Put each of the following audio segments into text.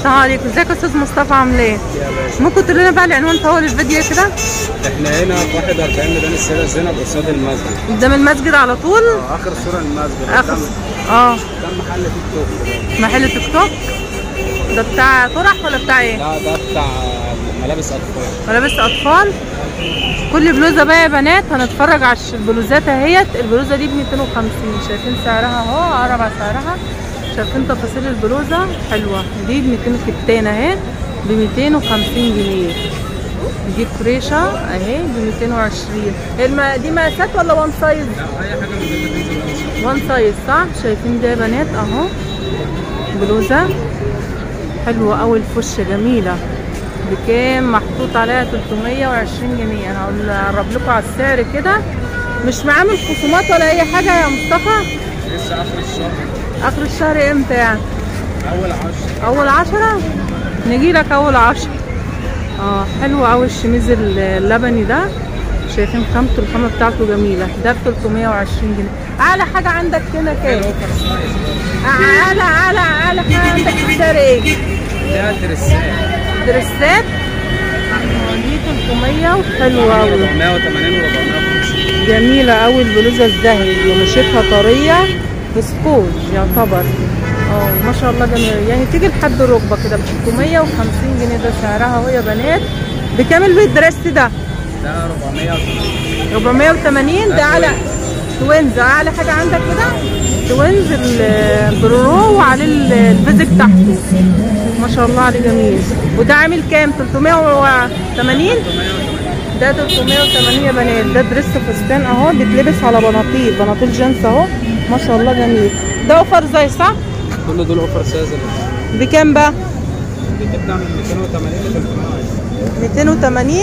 السلام عليكم ازيك يا استاذ مصطفى عامل ايه يا باشا ممكن تقول لنا بقى العنوان في اول الفيديو كده احنا هنا في 41 ميدان السيده زينب قصاد المسجد قدام المسجد على طول اه اخر صوره المسجد اخر قدام اه قدام محل تيك توك محل تيك توك ده بتاع طرح ولا بتاع ايه لا ده بتاع ملابس اطفال ملابس اطفال كل بلوزه بقى يا بنات هنتفرج على الش- البلوزات اهيت البلوزه دي ب 250 شايفين سعرها اهو اقرب على سعرها شايفين تفاصيل البلوزه حلوه دي ب 200 كتان اهي ب 250 جنيه دي كريشه اهي ب 220 الم... دي مقاسات ولا وان سايز لا اي حاجه من دول بتنزل وان سايز صح شايفين ده يا بنات اهو بلوزه حلوه قوي الفش جميله بكام محطوط عليها 320 جنيه انا هقول اقرب لكم على السعر كده مش معامل خصومات ولا اي حاجه يا مصطفى لسه اخر الشهر اخر الشهر امتى يعني اول 10 اول عشرة نجي لك اول عشرة اه حلو قوي الشميز اللبني ده شايفين خامته الخامه بتاعته جميله ده ب 320 جنيه اعلى حاجه عندك هنا كام اوفر سايز اعلى اعلى اعلى حاجه عندك في السعر ايه ده ترسات دريسات آه، دي 300 وحلوه قوي 480 و 450 جميله قوي البلوزه الذهبي ومشيتها طريه بسكوت يعتبر اه ما شاء الله جميله يعني تيجي لحد الركبه كده ب 650 جنيه ده سعرها اهو يا بنات بكام البيت دريس ده ده 480 480 ده على توينز اعلى حاجه عندك كده توينز البرو وعليه ال- الفيزك تحته ما شاء الله عليه جميل وده عامل كام 380 ده 380 يا بنات ده دريس فستان اهو بيتلبس على بناطيل بناطيل جينز اهو ما شاء الله جميل ده اوفر زي صح كل دول اوفر سايز بكام بقى بتبدا من 280 ل 320 280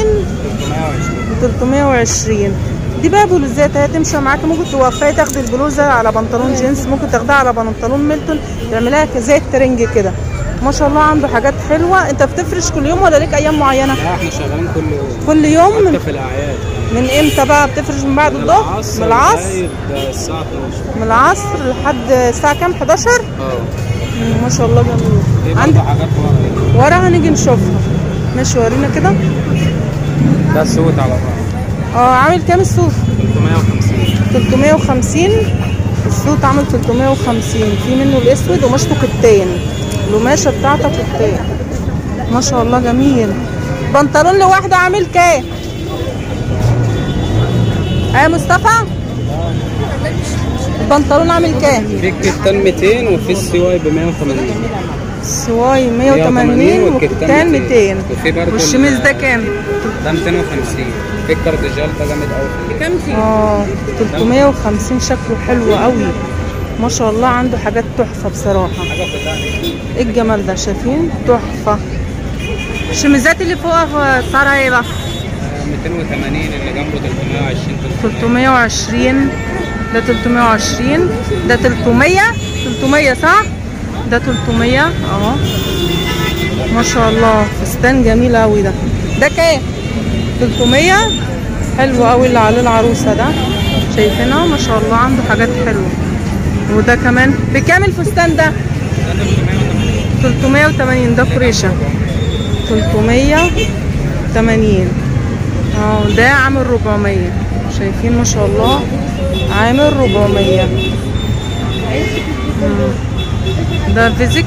320 320 دي بقى بلوزات هي تمشي معاكي ممكن توفقي تاخدي البلوزه على بنطلون جينز ممكن تاخديها على بنطلون ميلتون تعملها زي الترنج كده ما شاء الله عنده حاجات حلوه انت بتفرش كل يوم ولا ليك ايام معينه لا احنا شغالين كل يوم كل يوم حتى من, في الاعياد من امتى بقى بتفرش من بعد الظهر من العصر لغاية الساعه 12 من العصر لحد الساعه كام 11 اه مم، ما شاء الله في جميل برضه عندك حاجات ورا ورا هنيجي نشوفها ماشي ورينا كده ده سوت على بعض اه عامل كام الصوف 350 350 الصوت عامل 350 في منه الاسود ومشته كتان القماشه بتاعته كتان ما شاء الله جميل بنطلون لوحده عامل كام ايه يا مصطفى البنطلون عامل كام في الكتان 200 وفي السواي ب 180 سواي 180 والكتان 200 وفي برضه والشميز ده كام ده 250 في الكارديجال ده جامد قوي اه 350 شكله حلو قوي ما شاء الله عنده حاجات تحفه بصراحه حاجه بتاعتي ايه الجمال ده شايفين تحفه الشميزات اللي فوقها سعرها ايه بقى 280 اللي جنبه 320 320 ده 320 ده 300 300 صح ده 300 اهو ما شاء الله فستان جميل قوي ده ده كام 300 حلو قوي اللي عليه العروسه ده شايفينها ما شاء الله عنده حاجات حلوه وده كمان بكام الفستان ده 380 ده فريشه 380 اه ده عامل 400 شايفين ما شاء الله عامل 400 مم. ده فيزيك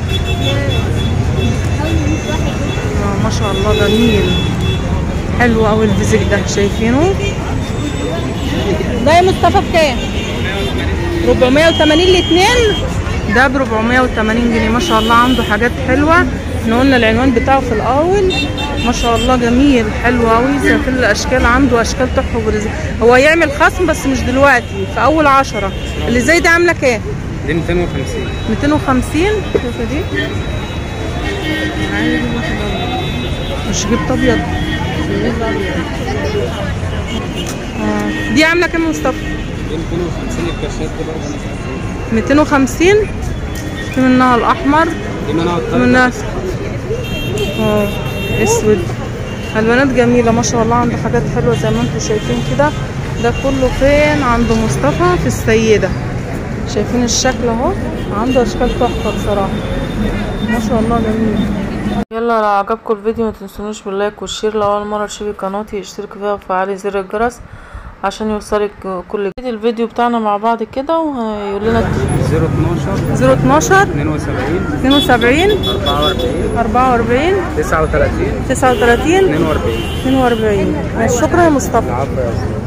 اه ما شاء الله جميل حلو قوي الفيزيك ده شايفينه ده يا مصطفى بكام 480 الاثنين ده ب 480 جنيه ما شاء الله عنده حاجات حلوه احنا قلنا العنوان بتاعه في الاول ما شاء الله جميل حلو قوي شايفين الاشكال عنده اشكال تحفه ورزق هو يعمل خصم بس مش دلوقتي في اول عشرة اللي زي ده عامله كام دي 250 250 شوفوا دي عادي ما شاء الله. مش جبت ابيض آه. دي عامله كام يا مصطفى دي 250 الكاشات دي برضه أنا 250 في منها الاحمر دي منها في الطرد منها اه اسود البنات جميله ما شاء الله عنده حاجات حلوه زي ما انتم شايفين كده ده كله فين عند مصطفى في السيده شايفين الشكل اهو عنده اشكال تحفه بصراحه ما شاء الله جميل يلا لو عجبكم الفيديو ما تنسونوش باللايك والشير لو اول مره تشوفي قناتي اشتركي فيها وفعلي زر الجرس عشان يوصلك كل جديد الفيديو بتاعنا مع بعض كده وهيقول لنا 012 012 72 72 44 44 39 39 42 42 ماشي شكرا يا مصطفى العفو يا استاذ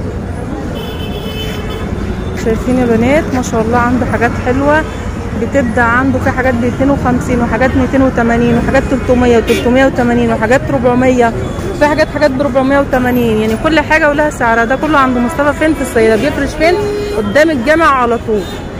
شايفين يا بنات ما شاء الله عنده حاجات حلوه بتبدا عنده في حاجات ب 250 وحاجات 280 وحاجات 300 و380 وحاجات 400 في حاجات حاجات ب 480 يعني كل حاجه ولها سعرها ده كله عند مصطفى فين في السيده بيفرش فين قدام الجامع على طول